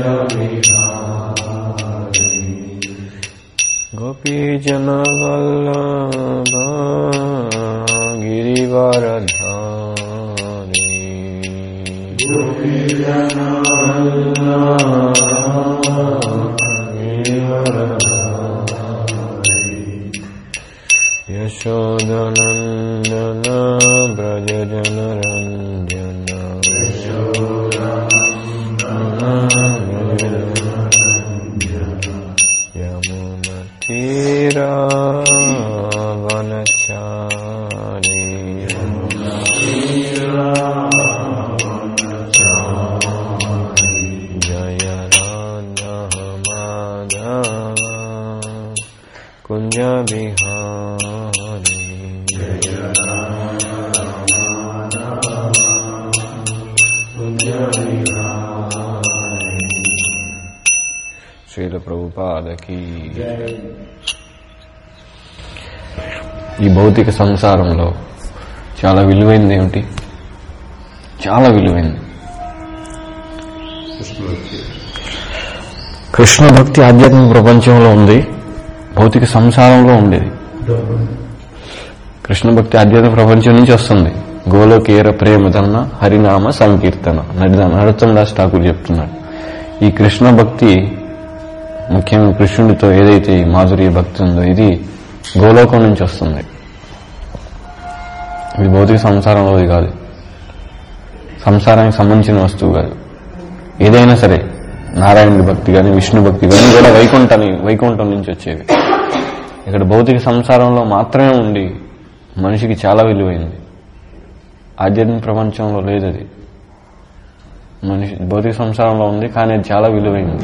गोपीजनवल्लभ गिरिवरधारी यशोदनन्दन व्रजजनरञ्जन यमुनतीरावनचारी जय राधः माधव कुञ्ज बिहारी శ్రీల ప్రభుపాదకి ఈ భౌతిక సంసారంలో చాలా విలువైనది ఏమిటి చాలా విలువైనది కృష్ణ భక్తి ఆధ్యాత్మిక ప్రపంచంలో ఉంది భౌతిక సంసారంలో ఉండేది కృష్ణ భక్తి ఆధ్యాత్మిక ప్రపంచం నుంచి వస్తుంది గోలోకేర ప్రేమదన్న హరినామ సంకీర్తన నడిద నరోత్తం దాస్ ఠాకూర్ చెప్తున్నాడు ఈ కృష్ణ భక్తి ముఖ్యంగా కృష్ణుడితో ఏదైతే ఈ మాధుర్య భక్తి ఉందో ఇది గోలోకం నుంచి వస్తుంది ఇది భౌతిక సంసారంలోది కాదు సంసారానికి సంబంధించిన వస్తువు కాదు ఏదైనా సరే నారాయణుడి భక్తి కానీ విష్ణు భక్తి కానీ కూడా వైకుంఠాన్ని వైకుంఠం నుంచి వచ్చేవి ఇక్కడ భౌతిక సంసారంలో మాత్రమే ఉండి మనిషికి చాలా విలువైంది ఆధ్యాత్మిక ప్రపంచంలో లేదు అది మనిషి భౌతిక సంసారంలో ఉంది కానీ అది చాలా విలువైంది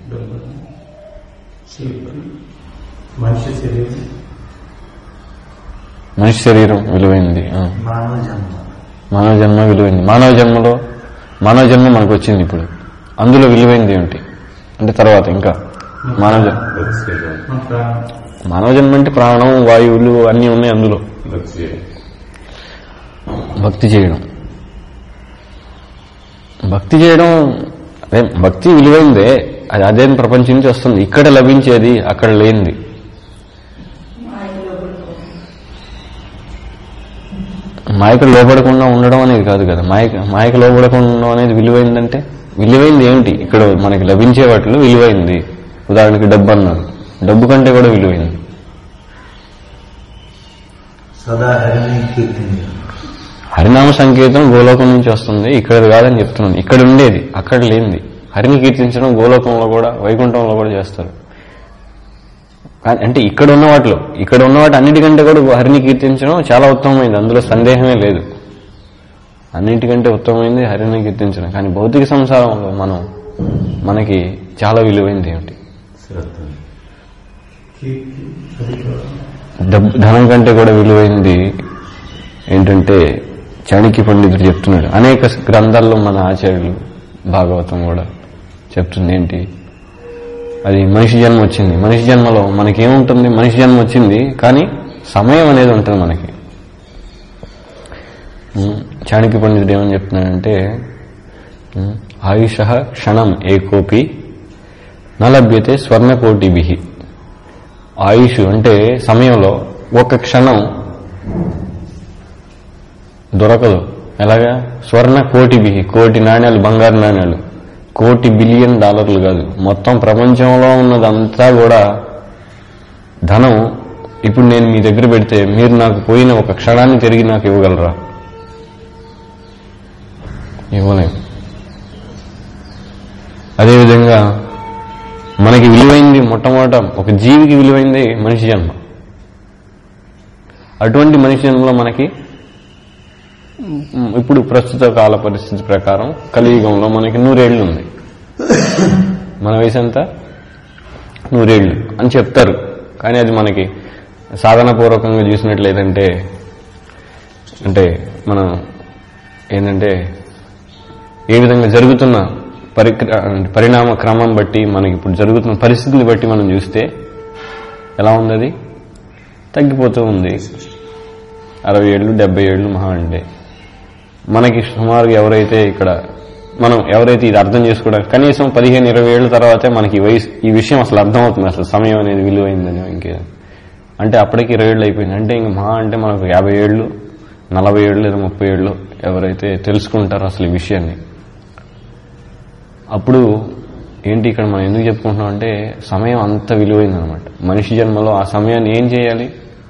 మనిషి శరీరం మనిషి శరీరం విలువైంది ఆ. మానవ జన్మ మానవ జన్మ విలువైంది మానవ జన్మలో మానవ జన్మ మనకు వచ్చింది ఇప్పుడు అందులో విలువైంది ఏమిటి అంటే తర్వాత ఇంకా మానవ జన్మ మన ప్రాణం మానవ జన్మ అంటే ప్రాణం వాయువులు అన్నీ ఉన్నాయి అందులో భక్తి చేయడం భక్తి చేయడం అదే భక్తి విలువైందే అది అదే ప్రపంచం నుంచి వస్తుంది ఇక్కడ లభించేది అక్కడ లేనిది మాయకు లోపడకుండా ఉండడం అనేది కాదు కదా మాయకు మాయకు లోపడకుండా ఉండడం అనేది విలువైందంటే విలువైంది ఏమిటి ఇక్కడ మనకి లభించే వాటిలో విలువైంది ఉదాహరణకి డబ్బు అన్నారు డబ్బు కంటే కూడా విలువైంది సదా హరిని కీర్తించు హరినామ సంకేతం గోలోకం నుంచి వస్తుంది ఇక్కడ కాదని చెప్తున్నాను ఇక్కడ ఉండేది అక్కడ లేనిది హరిని కీర్తించడం గోలోకంలో కూడా వైకుంఠంలో కూడా చేస్తారు కానీ అంటే ఇక్కడ ఉన్న వాటిలో ఇక్కడ ఉన్న వాటి అన్నిటికంటే కూడా హరిని కీర్తించడం చాలా ఉత్తమమైంది అందులో సందేహమే లేదు అన్నిటికంటే ఉత్తమమైంది హరిని కీర్తించడం కానీ భౌతిక సంసారంలో మనం మనకి చాలా విలువైంది ఏమిటి కీర్తి అధికారం డబ్బు ధనం కంటే కూడా విలువైంది ఏంటంటే చాణక్య పండితుడు చెప్తున్నాడు అనేక గ్రంథాల్లో మన ఆచార్యులు భాగవతం కూడా చెప్తుంది ఏంటి అది మనిషి జన్మ వచ్చింది మనిషి జన్మలో మనకేముంటుంది మనిషి జన్మ వచ్చింది కానీ సమయం అనేది ఉంటుంది మనకి ఉమ్, చాణక్య పండితుడు ఏమని చెప్తున్నాడంటే ఉమ్, ఆయుష క్షణం ఏకోపి నలభ్యతే స్వర్ణకోటిభి ఆయుష్ అంటే సమయంలో ఒక క్షణం దొరకదు ఎలాగా స్వర్ణ కోటి బిహి కోటి నాణ్యాలు బంగారు నాణ్యాలు కోటి బిలియన్ డాలర్లు కాదు మొత్తం ప్రపంచంలో ఉన్నదంతా కూడా ధనం ఇప్పుడు నేను మీ దగ్గర పెడితే మీరు నాకు పోయిన ఒక క్షణాన్ని తిరిగి నాకు ఇవ్వగలరా ఇవ్వలేము అదేవిధంగా మనకి విలువైంది మొట్టమొదట ఒక జీవికి విలువైంది మనిషి జన్మ అటువంటి మనిషి జన్మలో మనకి మ్, ఇప్పుడు ప్రస్తుత కాల పరిస్థితి ప్రకారం కలియుగంలో మనకి నూరేళ్లు ఉంది మన వయసు ఎంత నూరేళ్లు అని చెప్తారు కానీ అది మనకి సాధనపూర్వకంగా చూసినట్లేదంటే అంటే మనం ఏంటంటే ఏ విధంగా జరుగుతున్న పరిక్ర పరిణామ క్రమం బట్టి మనకి ఇప్పుడు జరుగుతున్న పరిస్థితిని బట్టి మనం చూస్తే ఎలా ఉంది అది తగ్గిపోతూ ఉంది అరవై ఏళ్ళు డెబ్బై ఏళ్ళు మహా అంటే మనకి సుమారుగా ఎవరైతే ఇక్కడ మనం ఎవరైతే ఇది అర్థం చేసుకోవడానికి కనీసం పదిహేను ఇరవై ఏళ్ళ తర్వాతే మనకి ఈ వయసు ఈ విషయం అసలు అర్థమవుతుంది అసలు సమయం అనేది విలువైందని ఇంకే అంటే అప్పటికి ఇరవై ఏళ్ళు అయిపోయింది అంటే ఇంక మహా అంటే మనకు యాభై ఏళ్ళు నలభై ఏళ్ళు లేదా ముప్పై ఏళ్ళు ఎవరైతే తెలుసుకుంటారో అసలు ఈ విషయాన్ని అప్పుడు ఏంటి ఇక్కడ మనం ఎందుకు చెప్పుకుంటున్నాం అంటే సమయం అంత విలువైంది అనమాట మనిషి జన్మలో ఆ సమయాన్ని ఏం చేయాలి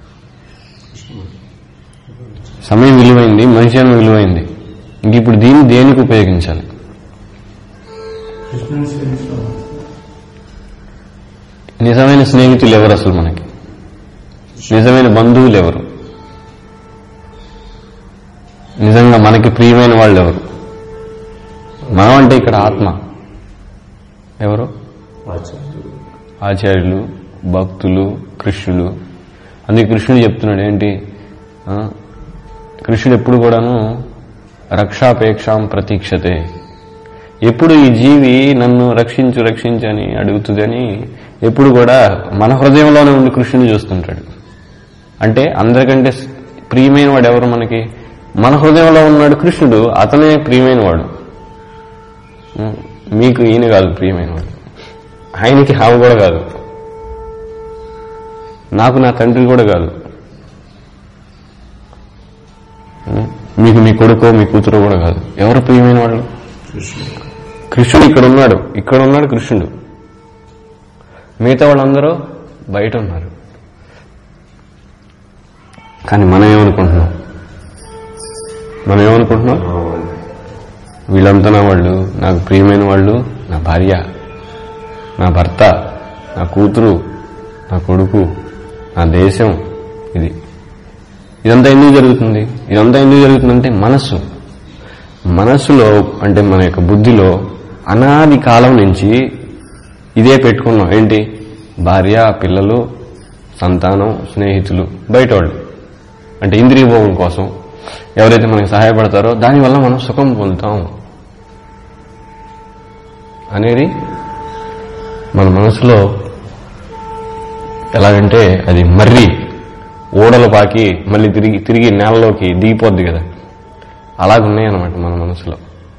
సమయం విలువైంది మనిషి జన్మ విలువైంది ఇంక ఇప్పుడు దీన్ని దేనికి ఉపయోగించాలి కృష్ణుని సేవించడం నిజమైన స్నేహితులు ఎవరు అసలు మనకి నిజమైన బంధువులు ఎవరు నిజంగా మనకి ప్రియమైన వాళ్ళు ఎవరు మనం అంటే ఇక్కడ ఆత్మ ఎవరు ఆచార్యుడు ఆచార్యులు భక్తులు కృష్ణులు అందుకే కృష్ణుడు చెప్తున్నాడు ఏంటి ఆ, కృష్ణుడు ఎప్పుడు కూడాను రక్షాపేక్షాం ప్రతీక్షతే ఎప్పుడు ఈ జీవి నన్ను రక్షించు రక్షించు అని అడుగుతుందని ఎప్పుడు కూడా మన హృదయంలోనే ఉండి కృష్ణుని చూస్తుంటాడు అంటే అందరికంటే ప్రియమైన వాడు ఎవరు మనకి మన హృదయంలో ఉన్నాడు కృష్ణుడు అతనే ప్రియమైన వాడు ఉం, మీకు ఈయన కాదు ప్రియమైన వాడు ఆయనకి హామ కూడా కాదు నాకు నా తండ్రి కూడా కాదు ఉం, మీకు మీ కొడుకో మీ కూతురు కూడా కాదు ఎవరు ప్రియమైన వాళ్ళు కృష్ణుడు కృష్ణుడు ఇక్కడ ఉన్నాడు ఇక్కడ ఉన్నాడు కృష్ణుడు మిగతా వాళ్ళందరూ బయట ఉన్నారు కానీ మనం ఏమనుకుంటున్నాం మనం ఏమనుకుంటున్నాం వీళ్ళంతా నా వాళ్ళు నాకు ప్రియమైన వాళ్ళు నా భార్య నా భర్త నా కూతురు నా కొడుకు నా దేశం ఇది ఇదంతా ఎందుకు జరుగుతుంది ఇదంతా ఎందుకు జరుగుతుందంటే మనస్సు మనస్సులో అంటే మన యొక్క బుద్ధిలో అనాది కాలం నుంచి ఇదే పెట్టుకున్నాం ఏంటి భార్య పిల్లలు సంతానం స్నేహితులు బయట వాళ్ళు అంటే ఇంద్రియ భోగం కోసం ఎవరైతే మనకి సహాయపడతారో దానివల్ల మనం సుఖం పొందుతాం అనేది మన మనసులో ఎలాగంటే అది మర్రి ఓడలు పాకి మళ్ళీ తిరిగి తిరిగి నేలలోకి దిగిపోద్ది కదా అలాగున్నాయన్నమాట మన మనసులో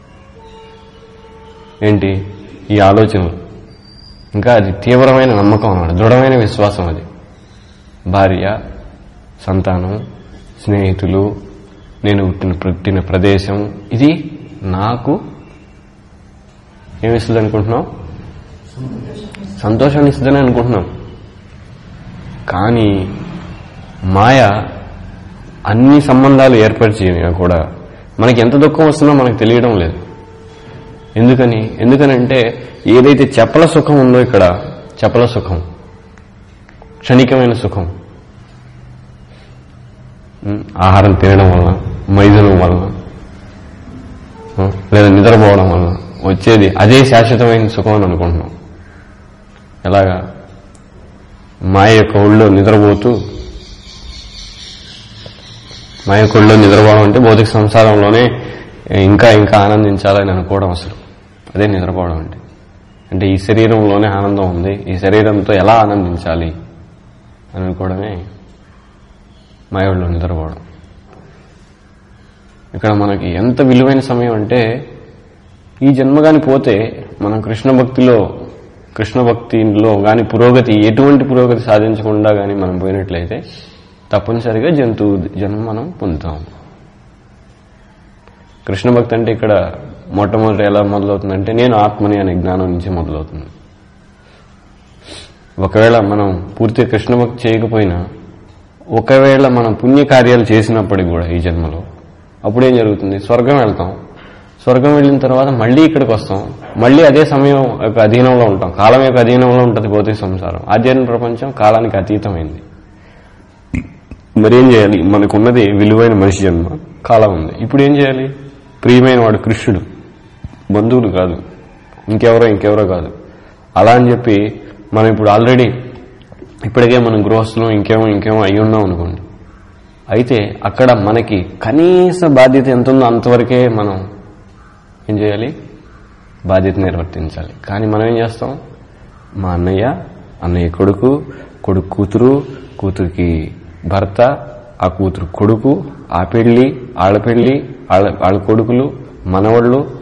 ఏంటి ఈ ఆలోచనలు ఇంకా అది తీవ్రమైన నమ్మకం అన్నమాట దృఢమైన విశ్వాసం అది భార్య సంతానం స్నేహితులు నేను పుట్టిన పుట్టిన ప్రదేశం ఇది నాకు ఏమిస్తుంది అనుకుంటున్నాం సంతోషాన్ని ఇస్తుందని అనుకుంటున్నాం కానీ మాయ అన్ని సంబంధాలు ఏర్పరిచి కూడా మనకి ఎంత దుఃఖం వస్తుందో మనకు తెలియడం లేదు ఎందుకని ఎందుకనంటే ఏదైతే చపల సుఖం ఉందో ఇక్కడ చపల సుఖం క్షణికమైన సుఖం ఉం, ఆహారం తినడం వలన మైదనం వలన ఉం, లేదా నిద్రపోవడం వలన వచ్చేది అదే శాశ్వతమైన సుఖం అని అనుకుంటున్నాం ఎలాగా మాయ యొక్క ఒళ్ళో నిద్రపోతూ మా యొక్క ఒళ్ళో నిద్రపోవడం అంటే భౌతిక సంసారంలోనే ఇంకా ఇంకా ఆనందించాలని అనుకోవడం అసలు అదే నిద్రపోవడం అంటే అంటే ఈ శరీరంలోనే ఆనందం ఉంది ఈ శరీరంతో ఎలా ఆనందించాలి అని అనుకోవడమే మాయవుల్లో నిద్రపోవడం ఇక్కడ మనకి ఎంత విలువైన సమయం అంటే ఈ జన్మగాని పోతే మనం కృష్ణ భక్తిలో కృష్ణ భక్తిలో గాని పురోగతి ఎటువంటి పురోగతి సాధించకుండా గాని మనం పోయినట్లయితే తప్పనిసరిగా జంతువు జన్మ మనం పొందుతాం కృష్ణ భక్తి అంటే ఇక్కడ మొట్టమొదటి ఎలా మొదలవుతుందంటే నేను ఆత్మని అనే జ్ఞానం నుంచి మొదలవుతుంది ఒకవేళ మనం పూర్తిగా కృష్ణ భక్తి చేయకపోయినా ఒకవేళ మనం పుణ్యకార్యాలు చేసినప్పటికి కూడా ఈ జన్మలో అప్పుడు ఏం జరుగుతుంది స్వర్గం వెళ్తాం స్వర్గం వెళ్ళిన తర్వాత మళ్ళీ ఇక్కడికి వస్తాం మళ్ళీ అదే సమయం యొక్క అధీనంలో ఉంటాం కాలం యొక్క అధీనంలో ఉంటుంది భౌతిక సంసారం ఆధ్యాత్మిక ప్రపంచం కాలానికి అతీతమైంది మరి ఏం చేయాలి మనకున్నది విలువైన మనిషి జన్మ కాలం ఉంది ఇప్పుడు ఏం చేయాలి ప్రియమైన వాడు కృష్ణుడు బంధువులు కాదు ఇంకెవరో ఇంకెవరో కాదు అలా అని చెప్పి మనం ఇప్పుడు ఆల్రెడీ ఇప్పటికే మనం గృహస్థులం ఇంకేమో ఇంకేమో అయి ఉన్నాం అనుకోండి అయితే అక్కడ మనకి కనీస బాధ్యత ఎంత ఉందో అంతవరకే మనం ఏం చేయాలి బాధ్యత నిర్వర్తించాలి కానీ మనం ఏం చేస్తాం మా అన్నయ్య అన్నయ్య కొడుకు కొడుకు కూతురు కూతురికి భర్త ఆ కూతురు కొడుకు ఆ పెళ్లి ఆళ్ళ పెళ్లి ఆళ్ళ వాళ్ళ కొడుకులు మనవాళ్ళు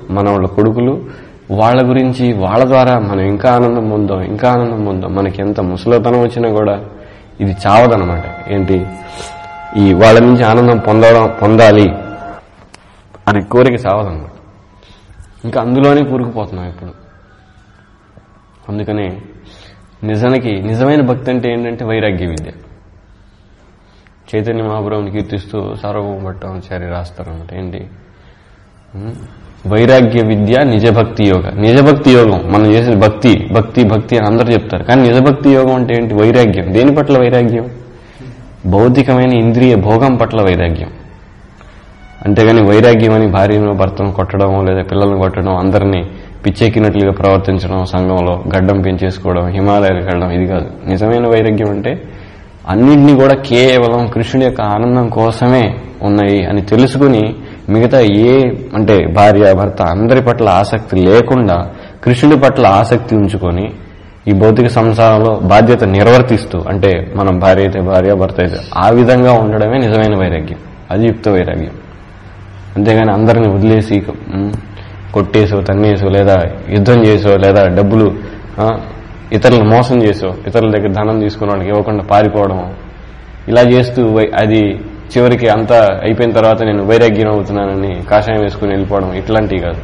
మనవాళ్ళ కొడుకులు వాళ్ళ గురించి వాళ్ళ ద్వారా మనం ఇంకా ఆనందం పొందాం ఇంకా ఆనందం పొందాం మనకి ఎంత ముసలితనం వచ్చినా కూడా ఇది చావదనమాట ఏంటి ఈ వాళ్ళ నుంచి ఆనందం పొందడం పొందాలి అనే కోరిక చావదనమాట ఇంకా అందులోనే కూరుకుపోతున్నాం ఇప్పుడు అందుకనే నిజానికి నిజమైన భక్తి అంటే ఏంటంటే వైరాగ్య విద్య చైతన్య మహాపురం కీర్తిస్తూ సార్వభౌమ భట్టాచారి రాస్తారన్నమాట ఏంటి ఉం? వైరాగ్య విద్య నిజభక్తి యోగ నిజభక్తి యోగం మనం చేసిన భక్తి భక్తి భక్తి అని అందరూ చెప్తారు కానీ నిజభక్తి యోగం అంటే ఏంటి వైరాగ్యం దేని పట్ల వైరాగ్యం భౌతికమైన ఇంద్రియ భోగం పట్ల వైరాగ్యం అంతేగాని వైరాగ్యం అని భార్యను భర్తను కొట్టడం లేదా పిల్లలను కొట్టడం అందరినీ పిచ్చెక్కినట్లుగా ప్రవర్తించడం సంఘంలో గడ్డం పెంచేసుకోవడం హిమాలయాలకు వెళ్ళడం ఇది కాదు నిజమైన వైరాగ్యం అంటే అన్నింటినీ కూడా కేవలం కృష్ణుడి యొక్క ఆనందం కోసమే ఉన్నాయి అని తెలుసుకుని మిగతా ఏ అంటే భార్య భర్త అందరి పట్ల ఆసక్తి లేకుండా కృష్ణుడి పట్ల ఆసక్తి ఉంచుకొని ఈ భౌతిక సంసారంలో బాధ్యత నిర్వర్తిస్తూ అంటే మనం భార్య అయితే భార్య భర్త అయితే ఆ విధంగా ఉండడమే నిజమైన వైరాగ్యం అది యుక్త వైరాగ్యం అంతేగాని అందరిని వదిలేసి ఉమ్, కొట్టేసో తన్నేసో లేదా యుద్ధం చేసో లేదా డబ్బులు ఆ, ఇతరులను మోసం చేసో ఇతరుల దగ్గర ధనం తీసుకున్న వాళ్ళకి ఇవ్వకుండా పారిపోవడం ఇలా చేస్తూ వై- అది చివరికి అంతా అయిపోయిన తర్వాత నేను వైరాగ్యం అవుతున్నానని కాషాయం వేసుకుని వెళ్ళిపోవడం ఇట్లాంటివి కాదు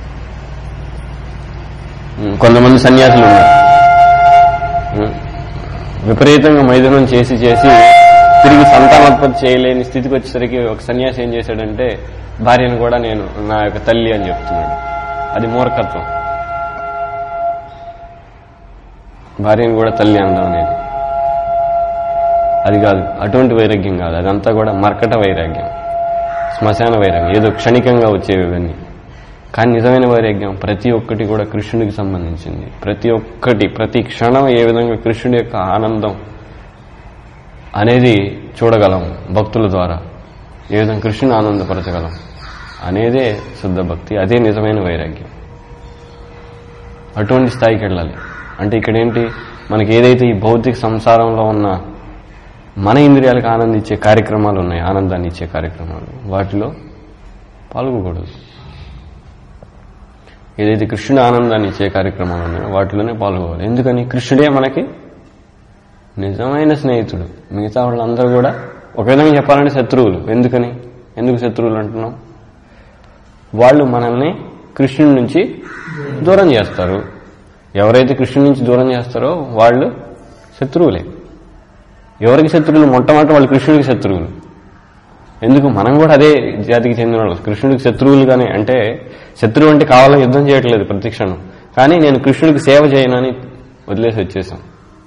ఉమ్, కొంతమంది సన్యాసులు ఉన్నారు ఉమ్, విపరీతంగా మైదానం చేసి చేసి తిరిగి సంతానోత్పత్తి చేయలేని స్థితికి వచ్చేసరికి ఒక సన్యాసి ఏం చేశాడంటే భార్యను కూడా నేను నా యొక్క తల్లి అని చెప్తున్నాడు అది మూర్ఖత్వం భార్యను కూడా తల్లి అనడం అనేది అది కాదు అటువంటి వైరాగ్యం కాదు అదంతా కూడా మర్కట వైరాగ్యం శ్మశాన వైరాగ్యం ఏదో క్షణికంగా వచ్చేవి ఇవన్నీ కానీ నిజమైన వైరాగ్యం ప్రతి ఒక్కటి కూడా కృష్ణుడికి సంబంధించింది ప్రతి ఒక్కటి ప్రతి క్షణం ఏ విధంగా కృష్ణుడి యొక్క ఆనందం అనేది చూడగలం భక్తుల ద్వారా ఏ విధంగా కృష్ణుని ఆనందపరచగలం అనేదే శుద్ధ భక్తి అదే నిజమైన వైరాగ్యం అటువంటి స్థాయికి వెళ్ళాలి అంటే ఇక్కడ ఏంటి మనకి ఏదైతే ఈ భౌతిక సంసారంలో ఉన్న మన ఇంద్రియాలకు ఆనందం ఇచ్చే కార్యక్రమాలు ఉన్నాయి ఆనందాన్ని ఇచ్చే కార్యక్రమాలు వాటిలో పాల్గొకూడదు ఏదైతే కృష్ణుడు ఆనందాన్ని ఇచ్చే కార్యక్రమాలు ఉన్నాయో వాటిలోనే పాల్గొవాలి ఎందుకని కృష్ణుడే మనకి నిజమైన స్నేహితుడు మిగతా వాళ్ళందరూ కూడా ఒక విధంగా చెప్పాలంటే శత్రువులు ఎందుకని ఎందుకు శత్రువులు అంటున్నాం వాళ్ళు మనల్ని కృష్ణుడి నుంచి దూరం చేస్తారు ఎవరైతే కృష్ణుడి నుంచి దూరం చేస్తారో వాళ్ళు శత్రువులే ఎవరికి శత్రువులు మొట్టమొదటి వాళ్ళు కృష్ణుడికి శత్రువులు ఎందుకు మనం కూడా అదే జాతికి చెందిన వాళ్ళు కృష్ణుడికి శత్రువులుగానే అంటే శత్రువు అంటే కావాలని యుద్ధం చేయట్లేదు ప్రతి క్షణం కానీ నేను కృష్ణుడికి సేవ చేయనని వదిలేసి వచ్చేసాం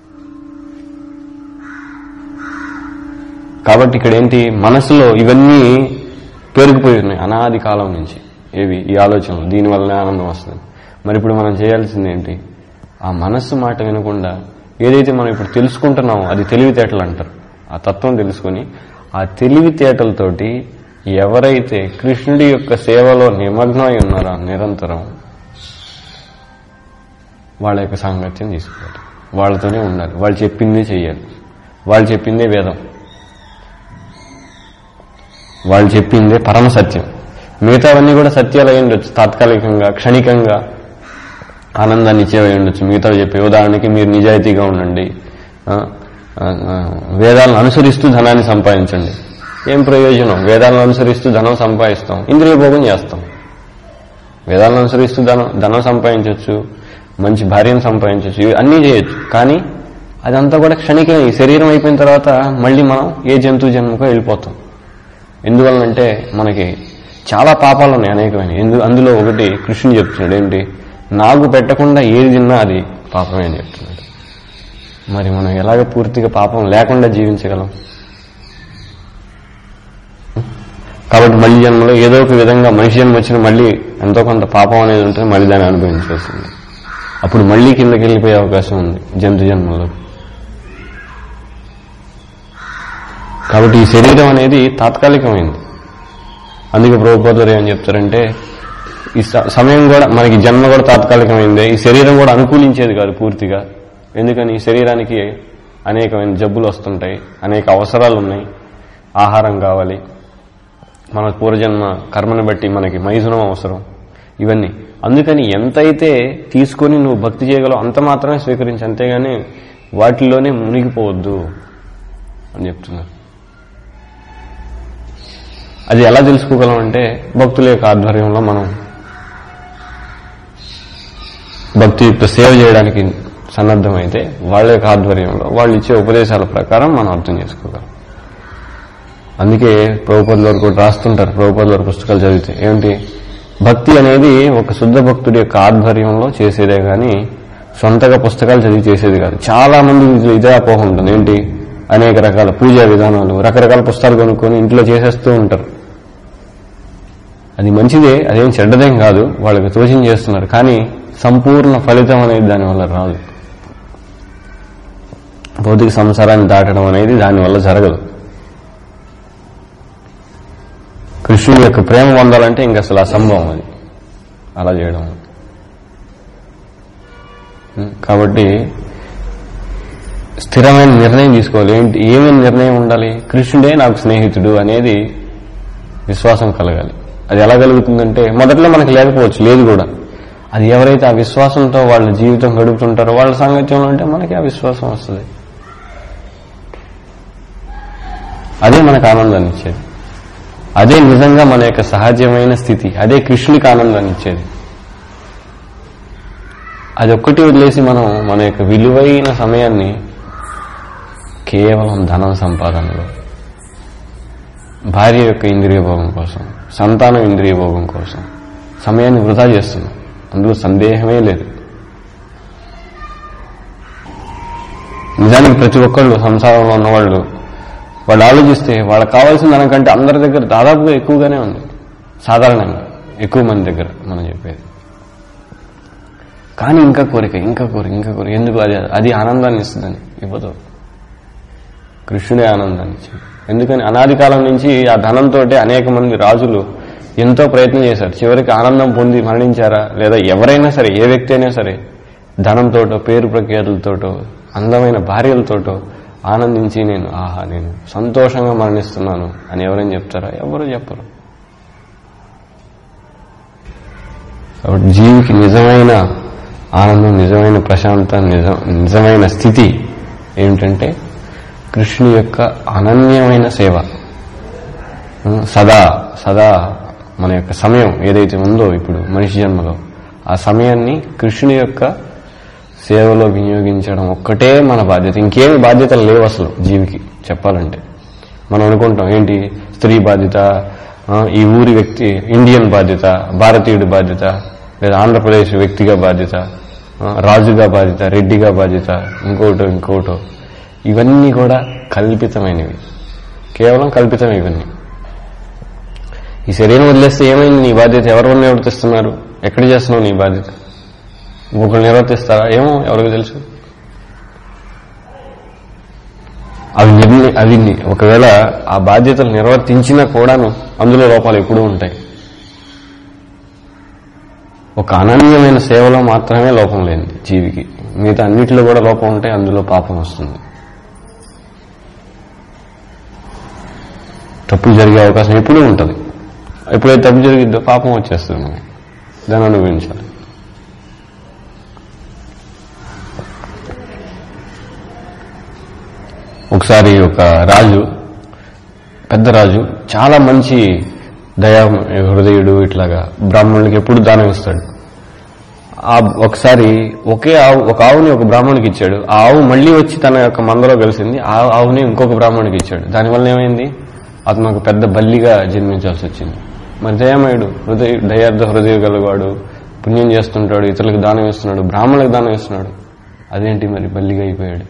కాబట్టి ఇక్కడ ఏంటి మనసులో ఇవన్నీ పేరుకుపోయి ఉన్నాయి అనాది కాలం నుంచి ఏవి ఈ ఆలోచనలు దీనివల్లనే ఆనందం వస్తుంది మరి ఇప్పుడు మనం చేయాల్సింది ఏంటి ఆ మనస్సు మాట వినకుండా ఏదైతే మనం ఇప్పుడు తెలుసుకుంటున్నామో అది తెలివితేటలు అంటారు ఆ తత్వం తెలుసుకొని ఆ తెలివితేటలతోటి ఎవరైతే కృష్ణుడి యొక్క సేవలో నిమగ్నమై ఉన్నారో నిరంతరం వాళ్ళ యొక్క సాంగత్యం తీసుకోవాలి వాళ్ళతోనే ఉండాలి వాళ్ళు చెప్పిందే చేయాలి వాళ్ళు చెప్పిందే వేదం వాళ్ళు చెప్పిందే పరమ సత్యం మిగతావన్నీ కూడా సత్యాలు అయి ఉండొచ్చు తాత్కాలికంగా క్షణికంగా ఆనందాన్ని ఇచ్చేవి అయి ఉండొచ్చు మిగతావి చెప్పే ఉదాహరణకి మీరు నిజాయితీగా ఉండండి ఆ, ఆ, ఆ, వేదాలను అనుసరిస్తూ ధనాన్ని సంపాదించండి ఏం ప్రయోజనం వేదాలను అనుసరిస్తూ ధనం సంపాదిస్తాం ఇంద్రియ భోగం చేస్తాం వేదాలను అనుసరిస్తూ ధనం ధనం సంపాదించవచ్చు మంచి భార్యను సంపాదించవచ్చు ఇవి అన్నీ చేయొచ్చు కానీ అదంతా కూడా క్షణికమే ఈ శరీరం అయిపోయిన తర్వాత మళ్ళీ మనం ఏ జంతువు జన్మకో వెళ్ళిపోతాం ఎందువలనంటే మనకి చాలా పాపాలు ఉన్నాయి అనేకమైన ఎందు అందులో ఒకటి కృష్ణుడు చెప్తున్నాడు ఏంటి నాకు పెట్టకుండా ఏది తిన్నా అది పాపమే అని చెప్తున్నాడు మరి మనం ఎలాగ పూర్తిగా పాపం లేకుండా జీవించగలం కాబట్టి మళ్ళీ జన్మలో ఏదో ఒక విధంగా మనిషి జన్మ వచ్చిన మళ్ళీ ఎంతో కొంత పాపం అనేది ఉంటుంది మళ్ళీ దాన్ని అనుభవించాల్సింది అప్పుడు మళ్ళీ కిందకి వెళ్ళిపోయే అవకాశం ఉంది జంతు జన్మలో కాబట్టి ఈ శరీరం అనేది తాత్కాలికమైంది అందుకే ప్రభుత్వాలు ఏమని చెప్తారంటే ఈ స- సమయం కూడా మనకి జన్మ కూడా తాత్కాలికమైందే ఈ శరీరం కూడా అనుకూలించేది కాదు పూర్తిగా ఎందుకని ఈ శరీరానికి అనేకమైన జబ్బులు వస్తుంటాయి అనేక అవసరాలు ఉన్నాయి ఆహారం కావాలి మన పూర్వజన్మ కర్మను బట్టి మనకి మైథునం అవసరం ఇవన్నీ అందుకని ఎంతైతే తీసుకొని నువ్వు భక్తి చేయగలవు అంత మాత్రమే స్వీకరించి అంతేగాని వాటిలోనే మునిగిపోవద్దు అని చెప్తున్నారు అది ఎలా తెలుసుకోగలం అంటే భక్తుల యొక్క ఆధ్వర్యంలో మనం భక్తియుక్త సేవ చేయడానికి సన్నద్ధమైతే వాళ్ళ యొక్క ఆధ్వర్యంలో వాళ్ళు ఇచ్చే ఉపదేశాల ప్రకారం మనం అర్థం చేసుకోగలం అందుకే ప్రభుపదుల వరకు రాస్తుంటారు ప్రభుపదుల వరకు పుస్తకాలు చదివితే ఏమిటి భక్తి అనేది ఒక శుద్ధ భక్తుడి యొక్క ఆధ్వర్యంలో చేసేదే కానీ సొంతగా పుస్తకాలు చదివి చేసేది కాదు చాలా మంది ఇంట్లో ఇదే అపోహ ఉంటుంది ఏంటి అనేక రకాల పూజా విధానాలు రకరకాల పుస్తకాలు కొనుక్కొని ఇంట్లో చేసేస్తూ ఉంటారు అది మంచిదే అదేం చెడ్డదేం కాదు వాళ్ళకి తోచింది చేస్తున్నారు కానీ సంపూర్ణ ఫలితం అనేది దానివల్ల రాదు భౌతిక సంసారాన్ని దాటడం అనేది దానివల్ల జరగదు కృష్ణుడి యొక్క ప్రేమ పొందాలంటే ఇంక అసలు అసంభవం అది అలా చేయడం ఉం, కాబట్టి స్థిరమైన నిర్ణయం తీసుకోవాలి ఏంటి ఏమేమి నిర్ణయం ఉండాలి కృష్ణుడే నాకు స్నేహితుడు అనేది విశ్వాసం కలగాలి అది ఎలా కలుగుతుందంటే మొదట్లో మనకి లేకపోవచ్చు లేదు కూడా అది ఎవరైతే ఆ విశ్వాసంతో వాళ్ళ జీవితం గడుపుతుంటారో వాళ్ళ సాంగత్యంలో ఉంటే మనకి ఆ విశ్వాసం వస్తుంది అదే మనకు ఆనందాన్ని ఇచ్చేది అదే నిజంగా మన యొక్క సహజమైన స్థితి అదే కృష్ణునికి ఆనందాన్ని ఇచ్చేది అది ఒక్కటి వదిలేసి మనం మన యొక్క విలువైన సమయాన్ని కేవలం ధనం సంపాదనలో భార్య యొక్క ఇంద్రియ భోగం కోసం సంతానం ఇంద్రియ భోగం కోసం సమయాన్ని వృధా చేస్తున్నాం అందులో సందేహమే లేదు నిజానికి ప్రతి ఒక్కళ్ళు సంసారంలో ఉన్నవాళ్ళు వాళ్ళు ఆలోచిస్తే వాళ్ళకి కావాల్సిన దానికంటే అందరి దగ్గర దాదాపుగా ఎక్కువగానే ఉంది సాధారణంగా ఎక్కువ మంది దగ్గర మనం చెప్పేది కానీ ఇంకా కోరిక ఇంకా కోరిక ఇంకా కోరిక ఎందుకు అది అది ఆనందాన్ని ఇస్తుందని ఇవ్వదు కృష్ణుడే ఆనందాన్ని ఇచ్చింది ఎందుకని అనాది కాలం నుంచి ఆ ధనంతో అనేక మంది రాజులు ఎంతో ప్రయత్నం చేశారు చివరికి ఆనందం పొంది మరణించారా లేదా ఎవరైనా సరే ఏ వ్యక్తి అయినా సరే ధనంతోటో పేరు ప్రఖ్యాతులతోటో అందమైన భార్యలతోటో ఆనందించి నేను ఆహా నేను సంతోషంగా మరణిస్తున్నాను అని ఎవరైనా చెప్తారా ఎవరు చెప్పరు కాబట్టి జీవికి నిజమైన ఆనందం నిజమైన ప్రశాంత నిజం నిజమైన స్థితి ఏమిటంటే కృష్ణుని యొక్క అనన్యమైన సేవ ఉం, సదా సదా మన యొక్క సమయం ఏదైతే ఉందో ఇప్పుడు మనిషి జన్మలో ఆ సమయాన్ని కృష్ణుని యొక్క సేవలో వినియోగించడం ఒక్కటే మన బాధ్యత ఇంకేమి బాధ్యతలు లేవు అసలు జీవికి చెప్పాలంటే మనం అనుకుంటాం ఏంటి స్త్రీ బాధ్యత ఆ, ఈ ఊరి వ్యక్తి ఇండియన్ బాధ్యత భారతీయుడి బాధ్యత లేదా ఆంధ్రప్రదేశ్ వ్యక్తిగా బాధ్యత ఆ, రాజుగా బాధ్యత రెడ్డిగా బాధ్యత ఇంకోటో ఇంకోటో ఇవన్నీ కూడా కల్పితమైనవి కేవలం కల్పితమే ఇవన్నీ ఈ శరీరం వదిలేస్తే ఏమైంది నీ బాధ్యత ఎవరు నిర్వర్తిస్తున్నారు ఎక్కడ చేస్తున్నావు నీ బాధ్యత ఇంకొకరు నిర్వర్తిస్తారా ఏమో ఎవరికి తెలుసు అవి నిర్ణయ అవి ని- ఒకవేళ ఆ బాధ్యతలు నిర్వర్తించినా కూడాను అందులో లోపాలు ఎప్పుడూ ఉంటాయి ఒక అనన్యమైన సేవలో మాత్రమే లోపం లేనిది జీవికి మిగతా అన్నిటిలో కూడా లోపం ఉంటే అందులో పాపం వస్తుంది తప్పులు జరిగే అవకాశం ఎప్పుడూ ఉంటుంది ఎప్పుడైతే తప్పు జరిగిద్దో పాపం వచ్చేస్తుంది మనకి దాన్ని అనుభవించాలి ఒకసారి ఒక రాజు పెద్ద రాజు చాలా మంచి దయా హృదయుడు ఇట్లాగా బ్రాహ్మణుడికి ఎప్పుడు దానం ఇస్తాడు ఆ ఒకసారి ఒకే ఆవు ఒక ఆవుని ఒక బ్రాహ్మణుడికి ఇచ్చాడు ఆ ఆవు మళ్ళీ వచ్చి తన యొక్క మందలో కలిసింది ఆ ఆవుని ఇంకొక బ్రాహ్మణుడికి ఇచ్చాడు దానివల్ల ఏమైంది అతను ఒక పెద్ద బల్లిగా జన్మించాల్సి వచ్చింది మరి దయామయుడు హృదయ దయార్థ హృదయ గలవాడు పుణ్యం చేస్తుంటాడు ఇతరులకు దానం ఇస్తున్నాడు బ్రాహ్మణులకు దానం ఇస్తున్నాడు అదేంటి మరి బల్లిగా అయిపోయాడు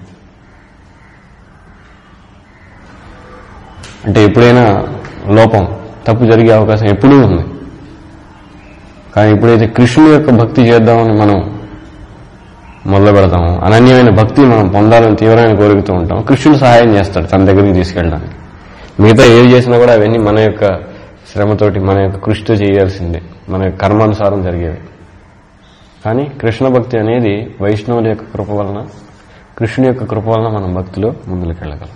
అంటే ఎప్పుడైనా లోపం తప్పు జరిగే అవకాశం ఎప్పుడూ ఉంది కానీ ఎప్పుడైతే కృష్ణుని యొక్క భక్తి చేద్దామని మనం మొదలు పెడతాము అనన్యమైన భక్తి మనం పొందాలని తీవ్రమైన కోరుకుతూ ఉంటాం కృష్ణుడు సహాయం చేస్తాడు తన దగ్గరికి తీసుకెళ్ళడానికి మిగతా ఏవి చేసినా కూడా అవన్నీ మన యొక్క శ్రమతోటి మన యొక్క కృషితో చేయాల్సిందే మన యొక్క కర్మానుసారం జరిగేవి కానీ కృష్ణ భక్తి అనేది వైష్ణవుల యొక్క కృప వలన కృష్ణుని యొక్క కృప వలన మనం భక్తిలో ముందుకెళ్ళగలం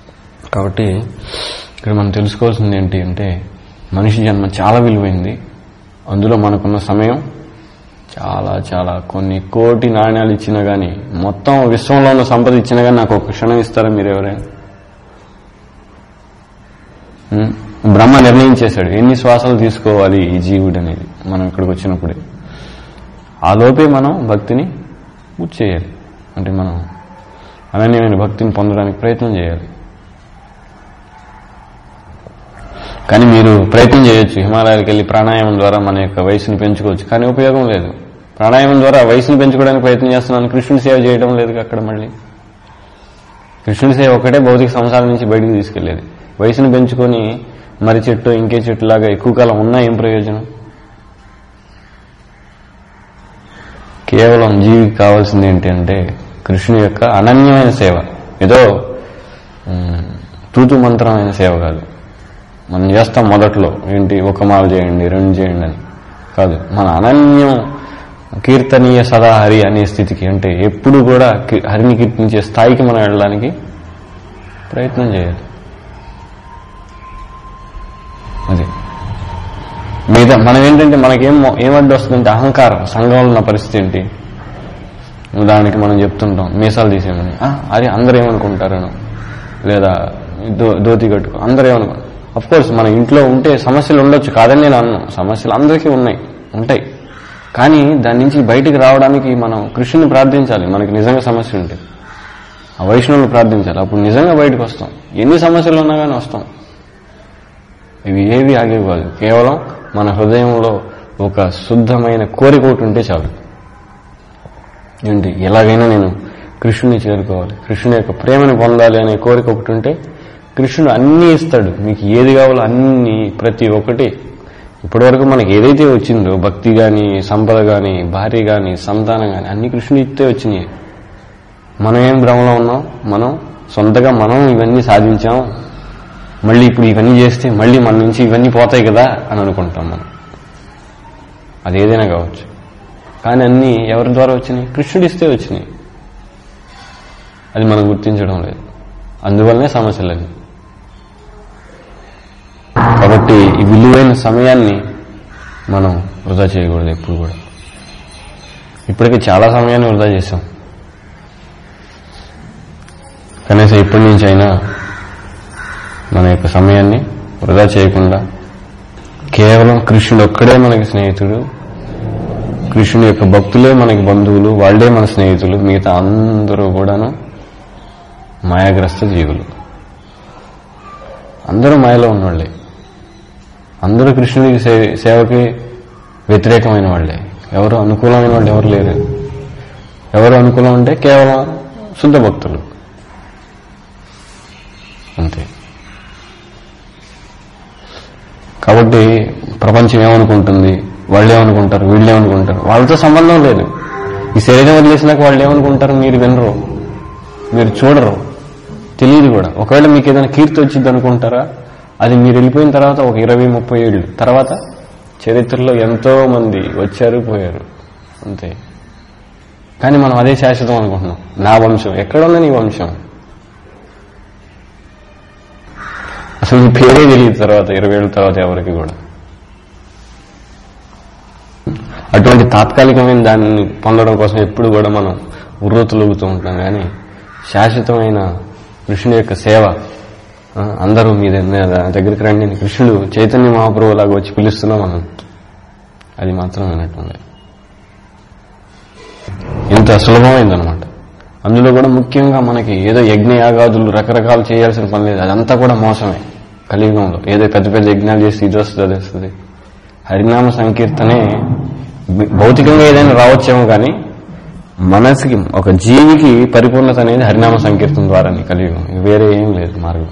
కాబట్టి ఇక్కడ మనం తెలుసుకోవాల్సింది ఏంటి అంటే మనిషి జన్మ చాలా విలువైంది అందులో మనకున్న సమయం చాలా చాలా కొన్ని కోటి నాణ్యాలు ఇచ్చినా కానీ మొత్తం విశ్వంలో ఉన్న సంపద ఇచ్చినా కానీ నాకు ఒక క్షణం ఇస్తారా మీరు ఎవరైనా ఉం? బ్రహ్మ నిర్ణయించేశాడు ఎన్ని శ్వాసలు తీసుకోవాలి ఈ జీవుడు అనేది మనం ఇక్కడికి వచ్చినప్పుడే ఆ లోపే మనం భక్తిని పూర్తి చేయాలి అంటే మనం అనన్యమైన భక్తిని పొందడానికి ప్రయత్నం చేయాలి కానీ మీరు ప్రయత్నం చేయొచ్చు హిమాలయాలకు వెళ్ళి ప్రాణాయామం ద్వారా మన యొక్క వయసుని పెంచుకోవచ్చు కానీ ఉపయోగం లేదు ప్రాణాయామం ద్వారా వయసుని పెంచుకోవడానికి ప్రయత్నం చేస్తున్నాను కృష్ణుని సేవ చేయడం లేదు అక్కడ మళ్ళీ కృష్ణుని సేవ ఒకటే భౌతిక సంసారం నుంచి బయటికి తీసుకెళ్లేది వయసుని పెంచుకొని మరి చెట్టు ఇంకే చెట్టు లాగా ఎక్కువ కాలం ఉన్నా ఏం ప్రయోజనం కేవలం జీవికి కావాల్సింది ఏంటి అంటే కృష్ణుని యొక్క అనన్యమైన సేవ ఏదో ఉమ్, తూతు మంత్రమైన సేవ కాదు మనం చేస్తాం మొదట్లో ఏంటి ఒక మాల చేయండి రెండు చేయండి అని కాదు మన అనన్యం కీర్తనీయ సదా హరి అనే స్థితికి అంటే ఎప్పుడు కూడా కి- హరిని కీర్తించే స్థాయికి మనం వెళ్ళడానికి ప్రయత్నం చేయాలి అది మీద మనం ఏంటంటే మనకేం మొ- ఏం అడ్డు వస్తుందంటే అహంకారం సంఘంలో ఉన్న పరిస్థితి ఏంటి ఉదాహరణకి మనం చెప్తుంటాం మీసాలు తీసేయమని "ఆ, అది అందరూ ఏమనుకుంటారను లేదా దో- ధోతి కట్టుకో అందరూ ఏమనుకో అఫ్ కోర్స్ మన ఇంట్లో ఉంటే సమస్యలు ఉండొచ్చు కాదని నేను అన్నాను సమస్యలు అందరికీ ఉన్నాయి ఉంటాయి కానీ దాని నుంచి బయటికి రావడానికి మనం కృష్ణుని ప్రార్థించాలి మనకి నిజంగా సమస్య ఉంటే ఆ వైష్ణవులు ప్రార్థించాలి అప్పుడు నిజంగా బయటకు వస్తాం ఎన్ని సమస్యలు ఉన్నా కానీ వస్తాం ఇవి ఏవి ఆగేవి కాదు కేవలం మన హృదయంలో ఒక శుద్ధమైన కోరిక ఒకటి ఉంటే చాలు ఏంటి ఎలాగైనా నేను కృష్ణుని చేరుకోవాలి కృష్ణుని యొక్క ప్రేమని పొందాలి అనే కోరిక ఒకటి ఉంటే కృష్ణుడు అన్నీ ఇస్తాడు మీకు ఏది కావాలో అన్ని ప్రతి ఒక్కటి ఇప్పటివరకు మనకి ఏదైతే వచ్చిందో భక్తి గాని సంపద గాని భార్య గాని సంతానం గాని అన్ని కృష్ణుని ఇస్తే వచ్చినాయి మనం ఏం భ్రమలో ఉన్నాం మనం సొంతగా మనం ఇవన్నీ సాధించాం మళ్ళీ ఇప్పుడు ఇవన్నీ చేస్తే మళ్ళీ మన నుంచి ఇవన్నీ పోతాయి కదా అని అనుకుంటాం మనం అది ఏదైనా కావచ్చు కానీ అన్నీ ఎవరి ద్వారా వచ్చినాయి కృష్ణుడు ఇస్తే వచ్చినాయి అది మనం గుర్తించడం లేదు అందువల్లనే సమస్యలు అవి కాబట్టి ఈ విలువైన సమయాన్ని మనం వృధా చేయకూడదు ఎప్పుడు కూడా ఇప్పటికే చాలా సమయాన్ని వృధా చేశాం కనీసం ఇప్పటి నుంచి అయినా మన యొక్క సమయాన్ని వృధా చేయకుండా కేవలం కృష్ణుడు ఒక్కడే మనకి స్నేహితుడు కృష్ణుని యొక్క భక్తులే మనకి బంధువులు వాళ్ళే మన స్నేహితులు మిగతా అందరూ కూడాను మాయాగ్రస్త జీవులు అందరూ మాయలో ఉన్నవాళ్ళే అందరూ కృష్ణుడికి సే- సేవకి వ్యతిరేకమైన వాళ్ళే ఎవరు అనుకూలమైన వాళ్ళు ఎవరు లేరు ఎవరు అనుకూలం అంటే కేవలం శుద్ధ భక్తులు అంతే కాబట్టి ప్రపంచం ఏమనుకుంటుంది వాళ్ళు ఏమనుకుంటారు వీళ్ళు ఏమనుకుంటారు వాళ్ళతో సంబంధం లేదు ఈ శరీరం వదిలేసినాక వాళ్ళు ఏమనుకుంటారు మీరు వినరు మీరు చూడరు తెలియదు కూడా ఒకవేళ మీకు ఏదైనా కీర్తి వచ్చింది అనుకుంటారా అది మీరు వెళ్ళిపోయిన తర్వాత ఒక ఇరవై ముప్పై ఏళ్ళు తర్వాత చరిత్రలో ఎంతో మంది వచ్చారు పోయారు అంతే కానీ మనం అదే శాశ్వతం అనుకుంటున్నాం నా వంశం ఎక్కడుంది నీ వంశం అసలు నీ పేరే తెలియదు తర్వాత ఇరవై ఏళ్ళ తర్వాత ఎవరికి కూడా అటువంటి తాత్కాలికమైన దాన్ని పొందడం కోసం ఎప్పుడు కూడా మనం ఉర్రూతలుగుతూ ఉంటాం కానీ శాశ్వతమైన కృష్ణుడి యొక్క సేవ ఆ, అందరూ మీ దగ్గర నా దగ్గరికి రండి అని కృష్ణుడు చైతన్య మహాప్రభు లాగా వచ్చి పిలుస్తున్నాం మనం అది మాత్రం వినటం లేదు ఇంత సులభమైందనమాట అందులో కూడా ముఖ్యంగా మనకి ఏదో యజ్ఞయాగాదులు రకరకాలు చేయాల్సిన పని లేదు అదంతా కూడా మోసమే కలియుగంలో ఏదో పెద్ద పెద్ద యజ్ఞాలు చేసి ఇది వస్తుంది అది వస్తుంది హరినామ సంకీర్తనే భౌతికంగా ఏదైనా రావచ్చేమో కానీ మనసుకి ఒక జీవికి పరిపూర్ణత అనేది హరినామ సంకీర్తన ద్వారానే కలియుగం వేరే ఏం లేదు మార్గం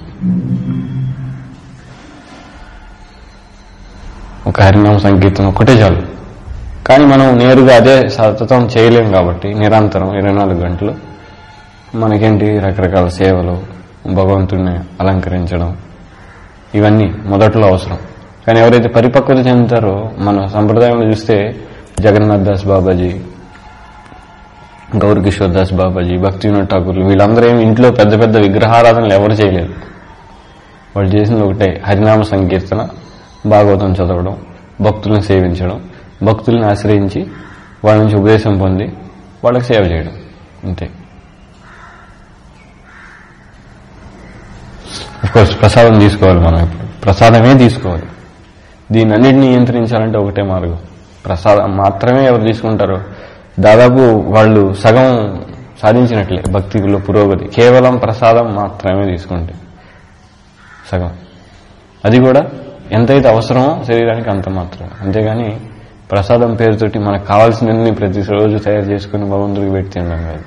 ఒక హరినామ సంకీర్తన ఒక్కటే చాలు కానీ మనం నేరుగా అదే సతతం చేయలేం కాబట్టి నిరంతరం ఇరవై నాలుగు గంటలు మనకేంటి రకరకాల సేవలు భగవంతుడిని అలంకరించడం ఇవన్నీ మొదట్లో అవసరం కానీ ఎవరైతే పరిపక్వత చెందుతారో మన సంప్రదాయంలో చూస్తే జగన్నాథ్ దాస్ బాబాజీ గౌర్ కిషోర్ దాస్ బాబాజీ భక్తి వినోద్ ఠాకూర్లు వీళ్ళందరూ ఏమి ఇంట్లో పెద్ద పెద్ద విగ్రహారాధనలు ఎవరు చేయలేదు వాళ్ళు చేసింది ఒకటే హరినామ సంకీర్తన భాగవతం చదవడం భక్తులను సేవించడం భక్తుల్ని ఆశ్రయించి వాళ్ళ నుంచి ఉపదేశం పొంది వాళ్ళకి సేవ చేయడం అంతే కోర్స్ ప్రసాదం తీసుకోవాలి మనం ఇప్పుడు ప్రసాదమే తీసుకోవాలి దీన్ని అన్నింటినీ నియంత్రించాలంటే ఒకటే మార్గం ప్రసాదం మాత్రమే ఎవరు తీసుకుంటారో దాదాపు వాళ్ళు సగం సాధించినట్లే భక్తిలో పురోగతి కేవలం ప్రసాదం మాత్రమే తీసుకుంటే సగం అది కూడా ఎంతైతే అవసరమో శరీరానికి అంత మాత్రం అంతేగాని ప్రసాదం పేరుతోటి మనకు కావాల్సినన్ని ప్రతిరోజు తయారు చేసుకుని భగవంతుడికి పెట్టి తినడం కాదు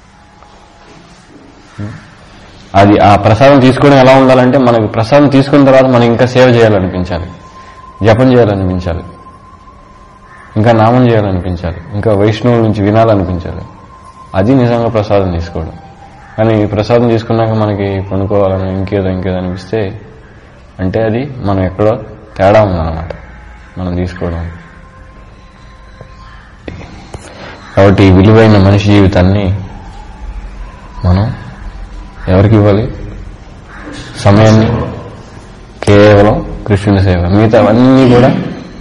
అది ఆ ప్రసాదం తీసుకోవడం ఎలా ఉండాలంటే మనకి ప్రసాదం తీసుకున్న తర్వాత మనం ఇంకా సేవ చేయాలనిపించాలి జపం చేయాలనిపించాలి ఇంకా నామం చేయాలనిపించాలి ఇంకా వైష్ణవుల నుంచి వినాలనిపించాలి అది నిజంగా ప్రసాదం తీసుకోవడం కానీ ప్రసాదం తీసుకున్నాక మనకి కొనుక్కోవాలని ఇంకేదో ఇంకేదో అనిపిస్తే అంటే అది మనం ఎక్కడో తేడా ఉందన్నమాట మనం తీసుకోవడం కాబట్టి ఈ విలువైన మనిషి జీవితాన్ని మనం ఎవరికి ఇవ్వాలి సమయాన్ని కేవలం కృష్ణుని సేవ మిగతా అవన్నీ కూడా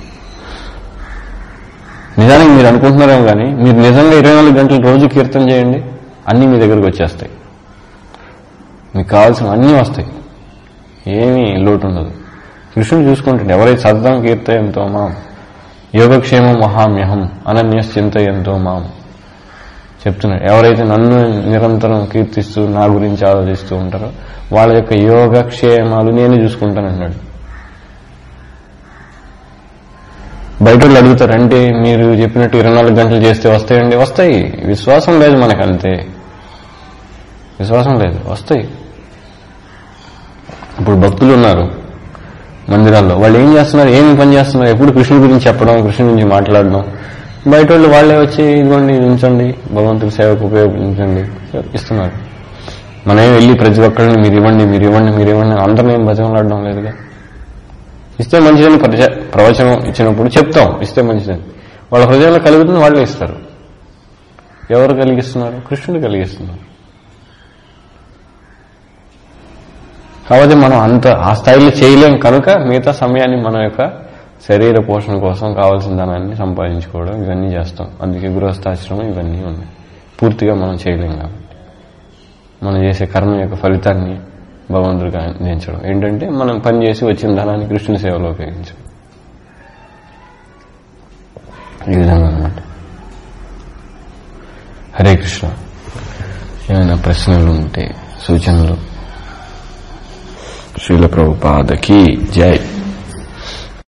నిజానికి మీరు అనుకుంటున్నారేమో కానీ మీరు నిజంగా ఇరవై నాలుగు గంటలు రోజు కీర్తన చేయండి అన్నీ మీ దగ్గరకు వచ్చేస్తాయి మీకు కావాల్సిన అన్నీ వస్తాయి ఏమీ లోటు ఉండదు కృష్ణుని చూసుకుంటుండే ఎవరైతే సద్దాం కీర్తయంతో మాం యోగక్షేమం మహామ్యహం అనన్యస్ చింతయంతో మాం చెప్తున్నాడు ఎవరైతే నన్ను నిరంతరం కీర్తిస్తూ నా గురించి ఆలోచిస్తూ ఉంటారో వాళ్ళ యొక్క యోగక్షేమాలు నేనే చూసుకుంటానన్నాడు బయట వాళ్ళు అడుగుతారు అంటే మీరు చెప్పినట్టు ఇరవై నాలుగు గంటలు చేస్తే వస్తాయండి వస్తాయి విశ్వాసం లేదు మనకు అంతే విశ్వాసం లేదు వస్తాయి ఇప్పుడు భక్తులు ఉన్నారు మందిరాల్లో వాళ్ళు ఏం చేస్తున్నారు ఏం పని చేస్తున్నారు ఎప్పుడు కృష్ణుడి గురించి చెప్పడం కృష్ణుడి గురించి మాట్లాడడం బయట వాళ్ళు వాళ్ళే వచ్చి ఇదిగోండి ఇది ఉంచండి భగవంతుడి సేవకు ఉపయోగించండి ఇస్తున్నారు మనమే వెళ్ళి ప్రతి ఒక్కరిని మీరు ఇవ్వండి మీరు ఇవ్వండి మీరు ఇవ్వండి అందరినీ ఏం బతిమలాడడం లేదుగా ఇస్తే మంచిదని ప్రచ- ప్రవచనం ఇచ్చినప్పుడు చెప్తాం ఇస్తే మంచిదని వాళ్ళ హృదయంలో కలుగుతుంది వాళ్ళే ఇస్తారు ఎవరు కలిగిస్తున్నారు కృష్ణుడు కలిగిస్తున్నారు కాబట్టి మనం అంత ఆ స్థాయిలో చేయలేం కనుక మిగతా సమయాన్ని మన యొక్క శరీర పోషణ కోసం కావాల్సిన ధనాన్ని సంపాదించుకోవడం ఇవన్నీ చేస్తాం అందుకే గృహస్థాశ్రమం ఇవన్నీ ఉన్నాయి పూర్తిగా మనం చేయలేం కాబట్టి మనం చేసే కర్మ యొక్క ఫలితాన్ని భగవంతుడికి అందించడం ఏంటంటే మనం పని చేసి వచ్చిన ధనాన్ని కృష్ణుని సేవలో ఉపయోగించడం ఈ విధంగా అనమాట హరే కృష్ణ ఏమైనా ప్రశ్నలు ఉంటే సూచనలు శ్రీల ప్రభుపాదకి జై